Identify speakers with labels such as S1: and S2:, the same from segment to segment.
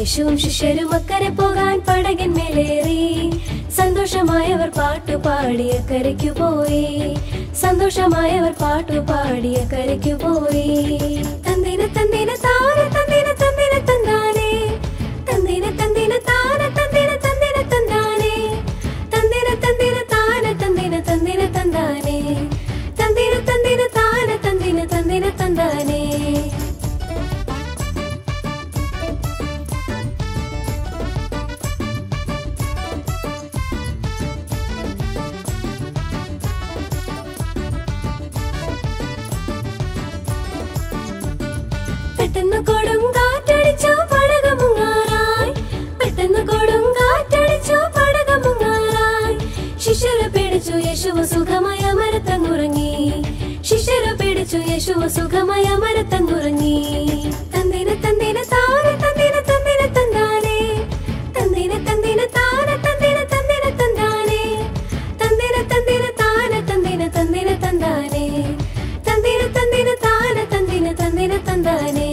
S1: യേശുവും ശിഷ്യരും അക്കരെ പോകാൻ പടകിന്മേലേറി സന്തോഷമായവർ പാട്ടുപാടിയ കരയ്ക്കു പോയി സന്തോഷമായവർ പാട്ടുപാടിയ കരയ്ക്കു പോയി തന്തിന തന്തിന താന തന്തിന തന്തിന തന്താനേ തന്തിന തന്തിന താന തന്തിന തന്തിന തന്താനേ തന്തിന തന്തിന താന തന്തിന തന്തിന തന്താനേ തന്തിന തന്തിന താന തന്തിന തന്തിന തന്താനേ പെട്ടെന്ന് കൊടുങ്കാറ്റടിച്ചു പടകമുങ്ങാറായി പെട്ടെന്ന് കൊടുങ്കാറ്റടിച്ചു പടകമുങ്ങാറായി ശിശിര പിടിച്ചു യേശുവ സുഖമായ മരത്തങ്ങുറങ്ങി ശിശിര പിടിച്ചു യേശുവ സുഖമായ മരത്തങ്ങുറങ്ങി തന്തിന തന്തിന താന തന്തിന തന്തിന തന്താനേ തന്തിന തന്തിന താന തന്തിന തന്തിന തന്താനേ തന്തിന തന്തിന താന തന്തിന തന്തിന തന്താനേ തന്തിന തന്തിന താന തന്തിന തന്തിന തന്താനേ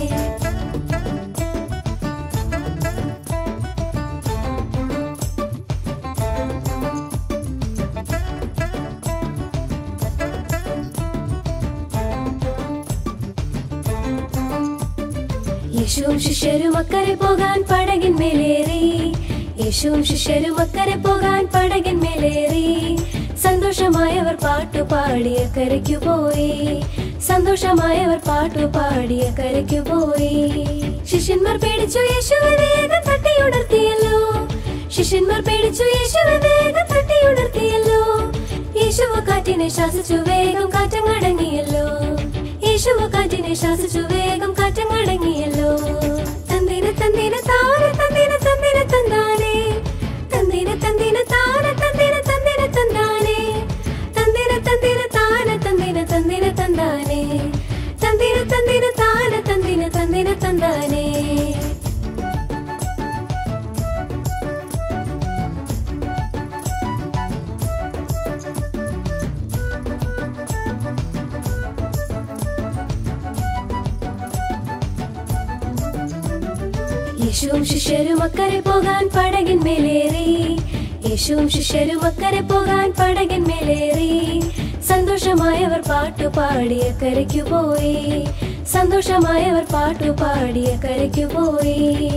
S1: യേശുവും ശിഷ്യരും അക്കരെ പോകാൻ പടകിന്മേലേറി യേശുവും ശിഷ്യരും അക്കരെ പോകാൻ പടകിന്മേലേറി സന്തോഷമായവർ പാട്ടുപാടിയ കരയ്ക്കു പോയി സന്തോഷമായവർ പാട്ടുപാടിയ കരയ്ക്കു പോയി ശിഷ്യന്മാർ പേടിച്ചു യേശുവെ വേഗം തട്ടിയുണർത്തിയല്ലോ ശിഷ്യന്മാർ പേടിച്ചു യേശുവെ വേഗം തട്ടിയുണർത്തിയല്ലോ യേശുവ കാറ്റിനെ ശാസിച്ചു വേഗം കാറ്റങ്ങടങ്ങിയല്ലോ യേശുവ കാറ്റിനെ ശാസിച്ചു വേഗം കാറ്റങ്ങടങ്ങിയല്ലോ തന്തിന തന്തിന താന തന്തിന തന്തിന തന്താനേ തന്തിന തന്തിന താന തന്തിന തന്തിന തന്താനേ തന്തിന തന്തിന താന തന്തിന തന്തിന തന്താനേ തന്തിന തന്തിന താന തന്തിന തന്തിന തന്താനേ യേശുവും ശിഷ്യരും അക്കരെ പോകാൻ പടകിന്മേലേറി യേശുവും ശിഷ്യരും അക്കരെ പോകാൻ പടകിന്മേലേറി സന്തോഷമായവർ പാട്ടുപാടിയ കരയ്ക്കു പോയി സന്തോഷമായവർ പാട്ടുപാടിയ കരയ്ക്കു പോയി